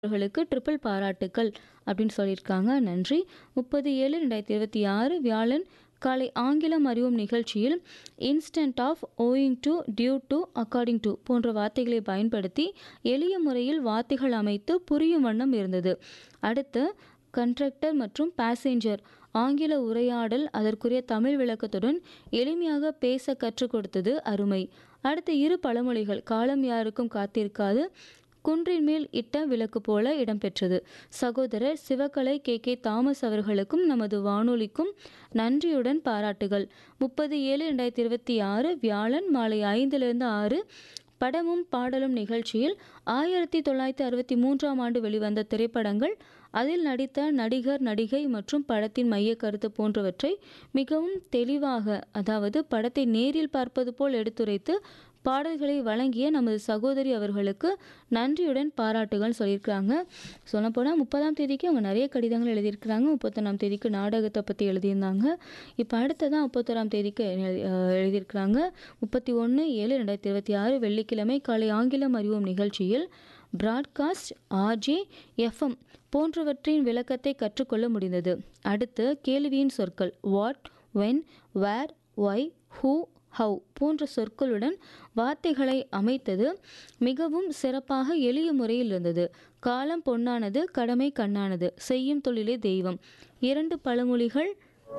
அவர்களுக்கு ட்ரிபிள் பாராட்டுக்கள் அப்படின்னு சொல்லியிருக்காங்க நன்றி முப்பது ஏழு ரெண்டாயிரத்தி இருபத்தி ஆறு வியாழன் காலை ஆங்கிலம் அறிவும் நிகழ்ச்சியில் instead of owing to due to according to போன்ற வார்த்தைகளை பயன்படுத்தி எளிய முறையில் வார்த்தைகள் அமைத்து புரியும் வண்ணம் இருந்தது அடுத்து கண்ட்ரக்டர் மற்றும் பேசஞ்சர் ஆங்கில உரையாடல் அதற்குரிய தமிழ் விளக்கத்துடன் எளிமையாக பேச கற்றுக் கொடுத்தது அருமை அடுத்த இரு பழமொழிகள் காலம் யாருக்கும் காத்திருக்காது குன்றின் மேல் இட்ட விளக்கு போல இடம்பெற்றது சகோதரர் சிவகலை கே கே தாமஸ் அவர்களுக்கும் நமது வானொலிக்கும் நன்றியுடன் பாராட்டுகள் முப்பது ஏழு ரெண்டாயிரத்தி இருபத்தி ஆறு வியாழன் மாலை ஐந்திலிருந்து ஆறு படமும் பாடலும் நிகழ்ச்சியில் ஆயிரத்தி தொள்ளாயிரத்தி அறுபத்தி மூன்றாம் ஆண்டு வெளிவந்த திரைப்படங்கள் அதில் நடித்த நடிகர் நடிகை மற்றும் படத்தின் மைய கருத்து போன்றவற்றை மிகவும் தெளிவாக அதாவது படத்தை நேரில் பார்ப்பது போல் எடுத்துரைத்து பாடல்களை வழங்கிய நமது சகோதரி அவர்களுக்கு நன்றியுடன் பாராட்டுகள் சொல்லியிருக்கிறாங்க சொல்லப்போனால் முப்பதாம் தேதிக்கு அவங்க நிறைய கடிதங்கள் எழுதியிருக்கிறாங்க முப்பத்தொன்னாம் தேதிக்கு நாடகத்தை பற்றி எழுதியிருந்தாங்க இப்போ அடுத்ததான் முப்பத்தொராம் தேதிக்கு எழுதி- அஹ் எழுதியிருக்கிறாங்க முப்பத்தி ஒன்று ஏழு ரெண்டாயிரத்தி இருபத்தி ஆறு வெள்ளிக்கிழமை காலை ஆங்கிலம் அறிவோம் நிகழ்ச்சியில் பிராட்காஸ்ட் ஆர்ஜே எஃப்எம் போன்றவற்றின் விளக்கத்தை கற்றுக்கொள்ள முடிந்தது அடுத்து கேள்வியின் சொற்கள் what when where why who how போன்ற சொற்களுடன் வார்த்தைகளை அமைத்தது மிகவும் சிறப்பாக எளிய முறையில் இருந்தது காலம் பொன்னானது கடமை கண்ணானது செய்யும் தொழிலே தெய்வம் இரண்டு பழமொழிகள்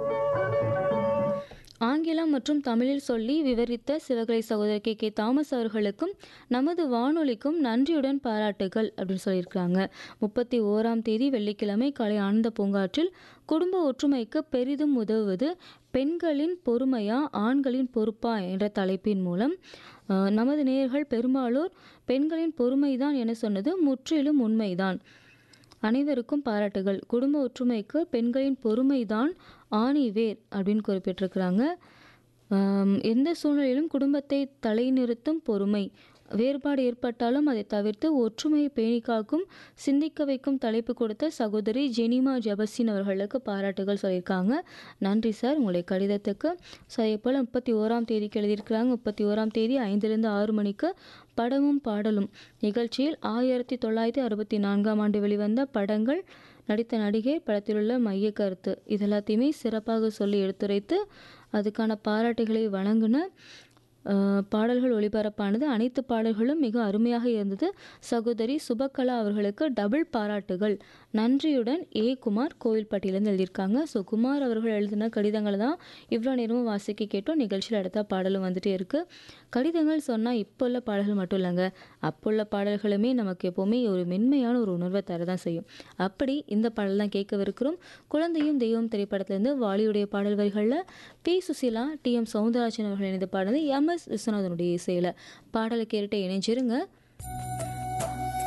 ஆங்கிலம் மற்றும் தமிழில் சொல்லி விவரித்த சிவகலை சகோதரர் கே கே தாமஸ் அவர்களுக்கும் நமது வானொலிக்கும் நன்றியுடன் பாராட்டுகள் அப்படின்னு சொல்லியிருக்கிறாங்க முப்பத்தி ஓராம் தேதி வெள்ளிக்கிழமை காலை ஆனந்த பூங்காற்றில் குடும்ப ஒற்றுமைக்கு பெரிதும் உதவுவது பெண்களின் பொறுமையா ஆண்களின் பொறுப்பா என்ற தலைப்பின் மூலம் அஹ், நமது நேயர்கள் பெரும்பாலோர் பெண்களின் பொறுமைதான் என சொன்னது முற்றிலும் உண்மைதான் அனைவருக்கும் பாராட்டுகள் குடும்ப ஒற்றுமைக்கு பெண்களின் பொறுமைதான் ஆணிவேர் அப்படின்னு குறிப்பிட்டிருக்கிறாங்க ஆம், எந்த சூழ்நிலையிலும் குடும்பத்தை தலைநிறுத்தும் பொறுமை வேறுபாடு ஏற்பட்டாலும் அதை தவிர்த்து ஒற்றுமையை பேணி காக்கும் சிந்திக்க வைக்கும் தலைப்பு கொடுத்த சகோதரி ஜெனிமா ஜபசின் அவர்களுக்கு பாராட்டுகள் சொல்லியிருக்காங்க நன்றி சார் உங்களுடைய கடிதத்துக்கு ஸோ அதே போல் முப்பத்தி ஓராம் தேதிக்கு எழுதியிருக்கிறாங்க முப்பத்தி ஓராம் தேதி ஐந்திலிருந்து ஆறு மணிக்கு படமும் பாடலும் நிகழ்ச்சியில் ஆயிரத்தி தொள்ளாயிரத்தி அறுபத்தி நான்காம் ஆண்டு வெளிவந்த படங்கள் நடித்த நடிகை படத்திலுள்ள மைய கருத்து இது எல்லாத்தையுமே சிறப்பாக சொல்லி எடுத்துரைத்து அதுக்கான பாராட்டுகளை வழங்கின அஹ், பாடல்கள் ஒளிபரப்பானது அனைத்து பாடல்களும் மிக அருமையாக இருந்தது சகோதரி சுபகலா அவர்களுக்கு டபுள் பாராட்டுகள் நன்றியுடன் ஏ குமார் கோவில்பட்டியிலேருந்து எழுதியிருக்காங்க ஸோ குமார் அவர்கள் எழுதின கடிதங்களை தான் இவ்வளோ நேரமும் வாசிக்க கேட்டோம் நிகழ்ச்சியில் அடுத்த பாடலும் வந்துட்டே இருக்குது கடிதங்கள் சொன்னால் இப்போ உள்ள பாடல்கள் மட்டும் இல்லைங்க அப்போ உள்ள பாடல்களுமே நமக்கு எப்போவுமே ஒரு மென்மையான ஒரு உணர்வை தரதான் செய்யும் அப்படி இந்த பாடல் தான் கேட்கவிருக்கிறோம் குழந்தையும் தெய்வம் திரைப்படத்திலிருந்து வாலியுடைய பாடல் வரிகளில் P Susheela T M Soundararajan அவர்கள் இணைந்து பாடினது எம் எஸ் விஸ்வநாதனுடைய இசையில் பாடலை கேட்டுட்டு இணைஞ்சிருங்க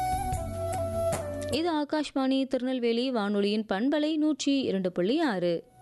இது ஆகாஷ்வாணி திருநெல்வேலி வானொலியின் பண்பலை நூற்றி இரண்டு புள்ளி ஆறு